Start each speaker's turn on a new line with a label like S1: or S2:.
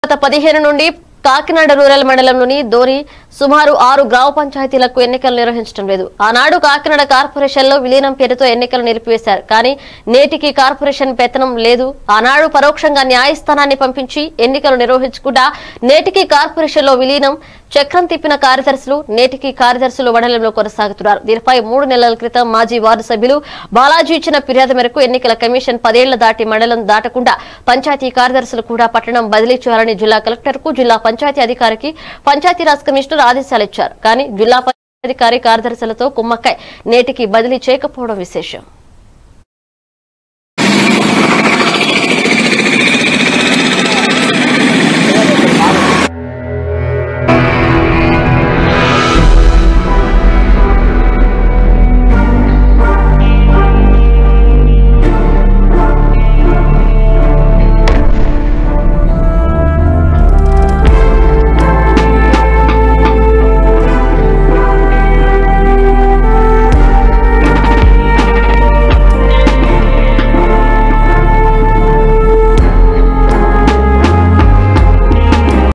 S1: గత పదిహేను నుండి కాకినాడ రూరల్ మండలంలోని దోని సుమారు ఆరు గ్రామ పంచాయతీలకు ఎన్నికలు నిర్వహించడం లేదు ఆనాడు కాకినాడ కార్పొరేషన్ లో విలీనం పేరుతో ఎన్నికలు నిలిపివేశారు కానీ నేటికి కార్పొరేషన్ పెత్తనం లేదు ఆనాడు పరోక్షంగా న్యాయస్థానాన్ని పంపించి ఎన్నికలు నిర్వహించకుండా నేటికి కార్పొరేషన్ లో విలీనం చక్రం తిప్పిన కార్యదర్శులు నేటికి కార్యదర్శులు మండలంలో కొనసాగుతున్నారు దీనిపై మూడు నెలల క్రితం మాజీ వార్డు సభ్యులు బాలాజీ ఇచ్చిన ఫిర్యాదు మేరకు ఎన్నికల కమిషన్ పదేళ్ల దాటి మండలం దాటకుండా పంచాయతీ కార్యదర్శులు కూడా పట్టణం బదిలీ చేయాలని జిల్లా కలెక్టర్ కు జిల్లా పంచాయతీ అధికారికి పంచాయతీరాజ్ కమిషనర్ ఆదేశాలు ఇచ్చారు కానీ జిల్లా పంచాయతీ అధికారి కార్యదర్శులతో కుమ్మక్కై నేటికి బదిలీ చేయకపోవడం విశేషం